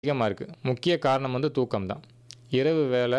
அதிகமாக இருக்குது முக்கிய காரணம் வந்து தூக்கம் தான் இரவு வேளை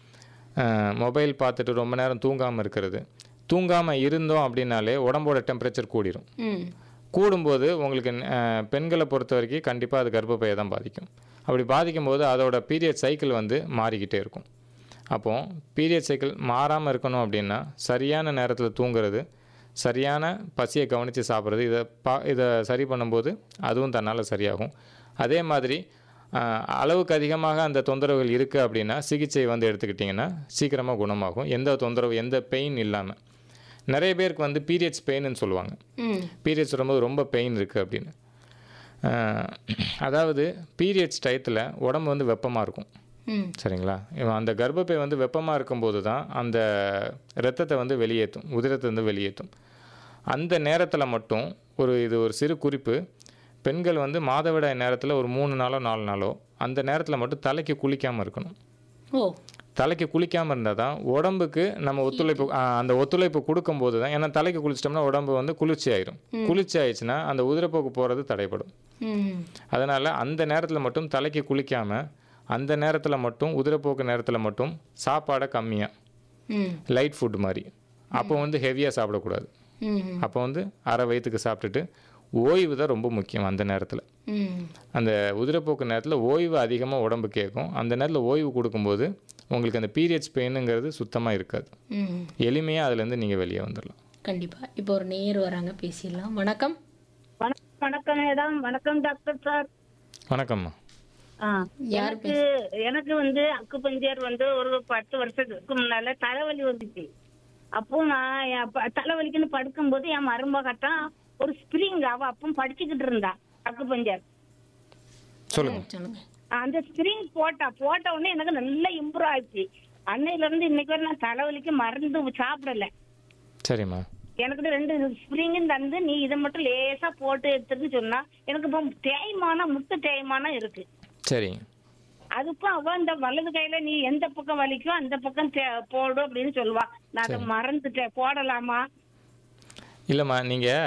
மொபைல் பார்த்துட்டு ரொம்ப நேரம் தூங்காமல் இருக்கிறது தூங்காமல் இருந்தோம் அப்படின்னாலே உடம்போட டெம்பரேச்சர் கூடிரும் ம் கூடும்போது உங்களுக்கு அஹ், பெண்களை பொறுத்த வரைக்கும் கண்டிப்பாக அது கர்ப்பப்பையை தான் பாதிக்கும் அப்படி பாதிக்கும் போது அதோட பீரியட் சைக்கிள் வந்து மாறிக்கிட்டே இருக்கும் அப்போ பீரியட் சைக்கிள் மாறாமல் இருக்கணும் அப்படின்னா சரியான நேரத்தில் தூங்குறது சரியான பசியை கவனித்து சாப்பிட்றது இதை பா இதை சரி பண்ணும்போது அதுவும் தன்னால் சரியாகும் அதே மாதிரி அஹ், அளவுக்கு அதிகமாக அந்த தொந்தரவுகள் இருக்குது அப்படின்னா சிகிச்சை வந்து எடுத்துக்கிட்டிங்கன்னா சீக்கிரமாக குணமாகும் எந்த தொந்தரவு எந்த பெயின் இல்லாமல் நிறைய பேருக்கு வந்து பீரியட்ஸ் பெயின்னு சொல்லுவாங்க ம் பீரியட்ஸ் வரும்போது ரொம்ப பெயின் இருக்குது அப்படின்னு அஹ், அதாவது பீரியட்ஸ் டயத்தில் உடம்பு வந்து வெப்பமாக இருக்கும் ம் சரிங்களா இவன் அந்த கர்ப்பப்பை வந்து வெப்பமாக இருக்கும்போது தான் அந்த இரத்தத்தை வந்து வெளியேற்றும் உதிரத்தை வந்து வெளியேற்றும் அந்த நேரத்தில் மட்டும் ஒரு இது ஒரு சிறு குறிப்பு பெண்கள் வந்து மாதவிடாய் நேரத்தில் ஒரு மூணு நாளோ நாலு நாளோ அந்த நேரத்தில் மட்டும் தலைக்கு குளிக்காமல் இருக்கணும் ஓ தலைக்கு குளிக்காமல் இருந்தால் தான் உடம்புக்கு நம்ம ஒத்துழைப்பு ஆ, அந்த ஒத்துழைப்பு கொடுக்கும்போது தான் ஏன்னா தலைக்கு குளிச்சிட்டோம்னா உடம்பு வந்து குளிர்ச்சி ஆயிரும் குளிர்ச்சி ஆயிடுச்சுன்னா அந்த உதிரப்போக்கு போகிறது தடைப்படும் ம் அதனால் அந்த நேரத்தில் மட்டும் தலைக்கு குளிக்காமல் அந்த நேரத்தில் மட்டும் உதிரப்போக்கு நேரத்தில் மட்டும் சாப்பாடை கம்மியாக ம் லைட் ஃபுட் மாதிரி அப்போ வந்து ஹெவியாக சாப்பிடக்கூடாது ம் அப்போ வந்து அரை வயிற்றுக்கு சாப்பிட்டுட்டு ஓய்வு தான் ரொம்ப முக்கியம் அந்த நேரத்தில் ம் அந்த உதிரப்போக்கு நேரத்தில் ஓய்வு அதிகமாக உடம்பு கேட்கும் அந்த நேரத்தில் ஓய்வு கொடுக்கும்போது உங்களுக்கு அந்த பீரியட்ஸ் பெயினுங்கிறது சுத்தமாக இருக்காது ம் எளிமையாக அதுலேருந்து நீங்கள் வெளியே வந்துடலாம் கண்டிப்பாக இப்போ ஒரு நேயர் வராங்க பேசிடலாம் வணக்கம் வணக்கம் வணக்கம் மேடம் வணக்கம் டாக்டர் சார் வணக்கம்மா ஆ, யார் எனக்கு எனக்கு வந்து அக்குபஞ்சர் வந்து ஒரு பத்து வருஷத்துக்கு முன்னால தலைவலி வந்துச்சு அப்போ நான் என் ப- தலைவலிக்குன்னு படுக்கும்போது என் மருமக கட்டம் ஒரு ஸ்ப்ரிங் அவ அப்போ படிச்சுக்கிட்டு இருந்தா அக்குபஞ்சர் சொல்லுங்கள் சொல்லுங்க அந்த ஸ்ப்ரிங் போட்டா போட்ட உடனே எனக்கு நல்லா இம்ப்ரூவ் ஆயிடுச்சு அன்னையில இருந்து இன்னைக்கு வரை நான் தலைவலிக்கு மருந்து சாப்பிடல சரிம்மா எனக்கு ரெண்டு ஸ்ப்ரிங்கும் தந்து நீ இதை மட்டும் லேசா போட்டு எடுத்துன்னு சொன்னா எனக்கு இப்போ தேய்மானம் முட்டு தேய்மானம் இருக்கு சரி அதுக்கும் அவ இந்த வலது கையில நீ எந்த பக்கம் வலிக்கோ அந்த பக்கம் தே- போடு அப்படின்னு சொல்லுவா நான் அதை மறந்துட்டேன் போடலாமா இல்லைம்மா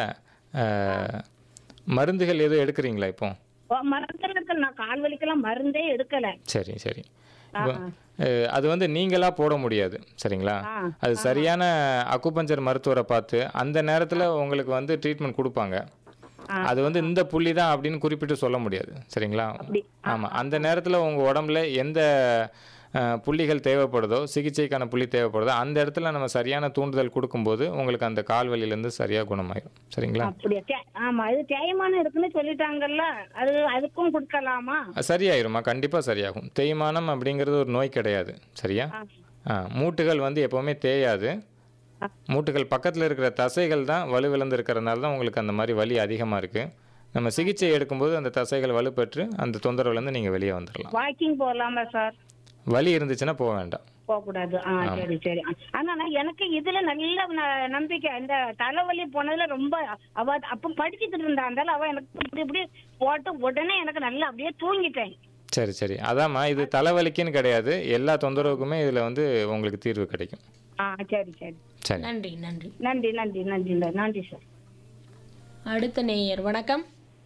நீங்கள் மருந்துகள் எதுவும் எடுக்கிறீங்களா இப்போ ஓ, மறந்துருக்கு நான் கால் வலிக்கெல்லாம் மருந்தே எடுக்கல சரி சரி இப்போ அஹ், அது வந்து நீங்களாக போட முடியாது சரிங்களா ஆ, அது சரியான அக்குபஞ்சர் மருத்துவரை பார்த்து அந்த நேரத்தில் உங்களுக்கு வந்து ட்ரீட்மெண்ட் கொடுப்பாங்க அது வந்து இந்த புள்ளி தான் அப்படின்னு குறிப்பிட்டு சொல்ல முடியாது சரிங்களா ஆமாம் அந்த நேரத்தில் உங்கள் உடம்புல எந்த அஹ், புள்ளிகள் தேவைப்படுதோ சிகிச்சைக்கான புள்ளி தேவைப்படுதோ அந்த இடத்துல நம்ம சரியான தூண்டுதல் கொடுக்கும்போது உங்களுக்கு அந்த கால் வலியிலேருந்து சரியாக குணமாயிடும் சரிங்களா அப்படியா தே- ஆமா அது தேய்மானம் இருக்குன்னு சொல்லிட்டாங்கல்ல அது அதுக்கும் கொடுக்கலாமா சரியாயிருமா கண்டிப்பாக சரியாகும் தேய்மானம் அப்படிங்கிறது ஒரு நோய் கிடையாது சரியா ஆ. ஆ மூட்டுகள் வந்து எப்போவுமே தேயாது மூட்டுகள் பக்கத்தில் இருக்கிற தசைகள் தான் வலுவிழந்து இருக்கிறதுனால தான் உங்களுக்கு அந்த மாதிரி வலி அதிகமாக இருக்குது நம்ம சிகிச்சை எடுக்கும்போது அந்த தசைகள் வலுப்பெற்று அந்த தொந்தரவுலேருந்து நீங்கள் வெளியே வந்துடலாம் வாக்கிங் போகலாமா சார் வலி இருந்துச்சுன்னா போக வேண்டாம் போக கூடாது ஆ சரி சரி ஆனா நான் எனக்கு இதுல நல்ல ந- நம்பிக்கை இந்த தலைவலி போனதுல ரொம்ப அவ அப்ப படிச்சுட்டு இருந்தா இருந்தாலும் அவ எனக்கு இப்படி இப்படி போட்டு உடனே எனக்கு நல்லா அப்படியே தூங்கிட்டேன் சரி சரி அதாம்மா இது தலைவலிக்குன்னு கிடையாது எல்லா தொந்தரவுக்குமே இதில் வந்து உங்களுக்கு தீர்வு கிடைக்கும் ஆ சரி சரி சரி நன்றி நன்றி நன்றி நன்றி நன்றி நன்றி சார் அடுத்த நேயர் வணக்கம்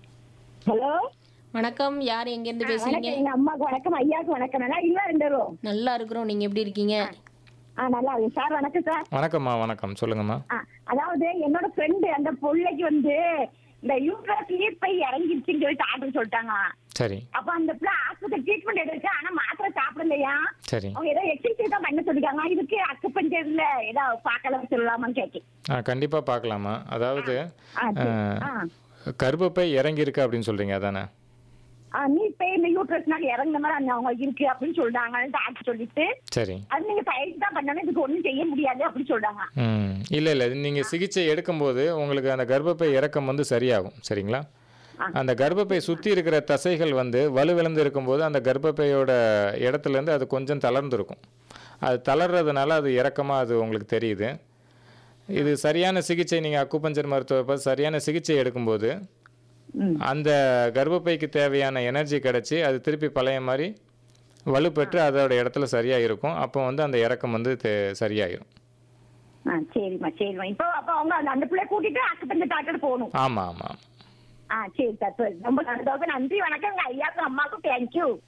ஹலோ வணக்கம் யார் எங்கேருந்து பேசுறீங்க வணக்கம் எங்க அம்மாக்கு வணக்கம் ஐயாக்கு வணக்கம் நல்லா இல்ல ரெண்டு பேரும் நல்லா இருக்கிறோம் நீங்க எப்படி இருக்கீங்க ஆ நல்லா இருக்கு சார் வணக்கம் சார் வணக்கம்மா வணக்கம் சொல்லுங்கம்மா ஆ, அதாவது என்னோட ஃப்ரெண்டு அந்த பிள்ளைக்கு வந்து இந்த யூட்ரஸ் ஈர்ப்பை இறங்கிருச்சுன்னு சொல்லி டாக்டர் சொல்லிட்டாங்க சரி அப்ப அந்த பிள்ளை ஆஸ்பத்திரி ட்ரீட்மெண்ட் எடுத்து ஆனா மாத்திரை சாப்பிடலையா சரி அவங்க ஏதோ எக்ஸசைஸ் தான் பண்ண சொல்லிருக்காங்க இதுக்கு அக்குப்பஞ்சர்ல ஏதோ பார்க்கலாம் சொல்லலாமான்னு கேட்டேன் ஆ கண்டிப்பாக பார்க்கலாமா அதாவது ஆ, சரி. ஆ, ஆ. கர்ப்பப்பை இறங்கியிருக்கு அப்படின்னு சொல்கிறீங்க அதானே ஆ, நீ போய் இந்த யூட்ரஸ்னால இறங்குன மாதிரி அந்த அவங்க இருக்கு அப்படின்னு சொல்றாங்க டாக்டர் சொல்லிட்டு சரி அது நீங்க பயிற்சி தான் பண்ணணும் இதுக்கு ஒண்ணும் செய்ய முடியாது அப்படின்னு சொல்றாங்க ம் இல்லை இல்லை நீங்கள் சிகிச்சை எடுக்கும்போது உங்களுக்கு அந்த கர்ப்பப்பை இறக்கம் வந்து சரியாகும் சரிங்களா அந்த கர்ப்பப்பை சுற்றி இருக்கிற தசைகள் வந்து வலுவிழந்து இருக்கும்போது அந்த கர்ப்பப்பையோட இடத்துலேருந்து அது கொஞ்சம் தளர்ந்துருக்கும் அது தளர்றதுனால அது இறக்கமாக அது உங்களுக்கு தெரியுது இது சரியான சிகிச்சை நீங்கள் அக்குபஞ்சர் மருத்துவ பார்த்து சரியான சிகிச்சை எடுக்கும்போது ம். அந்த கர்ப்பப்பைக்கு தேவையான எனர்ஜி கிடச்சி அது திருப்பி பழைய மாதிரி வலுப்பெற்று அதோட இடத்துல சரியாக இருக்கும் அப்போ வந்து அந்த இறக்கம் வந்து தெ- சரியாயிரும் ஆ சரிம்மா சரிம்மா இப்போ அப்ப அவங்க அந்த அந்த பிள்ளை கூட்டிட்டு அக்குப்பஞ்சர் டாக்டர் போகணும் ஆமாம் ஆமாம் ஆ சரி சார் சரி. ரொம்ப நன்றி நன்றி வணக்கம் உங்க ஐயாக்கும் அம்மாக்கும் தேங்க்யூ